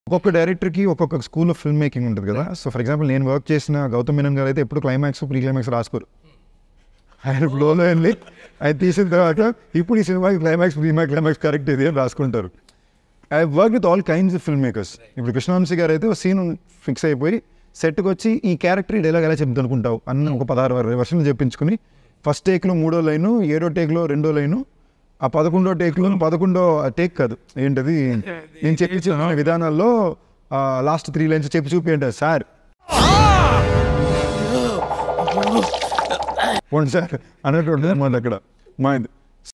ఒక్కొక్క డైరెక్టర్కి ఒక్కొక్క స్కూల్ ఆఫ్ ఫిల్మ్ మేకింగ్ ఉంటుంది కదా సో ఫర్ ఎగ్జాంపుల్ నేను వర్క్ చేసిన గౌతమ్ మీనన్ గారు అయితే ఎప్పుడు క్లైమాక్స్ ప్రీ క్లైమాక్స్ రాసుకోరు ఆయన ఫ్లోలో వెళ్ళి ఆయన తీసిన తర్వాత ఇప్పుడు ఈ సినిమాకి క్లైమాక్స్ ప్రీ క్లైమాక్స్ కరెక్ట్ ఇది అని రాసుకుంటారు I work with all kinds of film makers ఇప్పుడు కృష్ణవంశీ గారు అయితే ఒక సీన్ ఫిక్స్ అయిపోయి సెట్కి వచ్చి ఈ క్యారెక్టర్ ఈ డైలాగ్ ఎలా చెప్తా అనుకుంటావు అన్న ఒక పదహారు వర్షన్లు చెప్పించుకుని ఫస్ట్ టేక్లో మూడో లైను ఏడో టేక్లో రెండో లైను ఆ పదకొండో టేక్లో పదకొండో టేక్ కాదు ఏంటది నేను చెప్పి చెప్పిన విధానాల్లో లాస్ట్ త్రీ లైన్స్ చెప్పి చూపి అంటే సార్ పోండి సార్ అన్నట్టు ఉంటుంది మాది అక్కడ మాది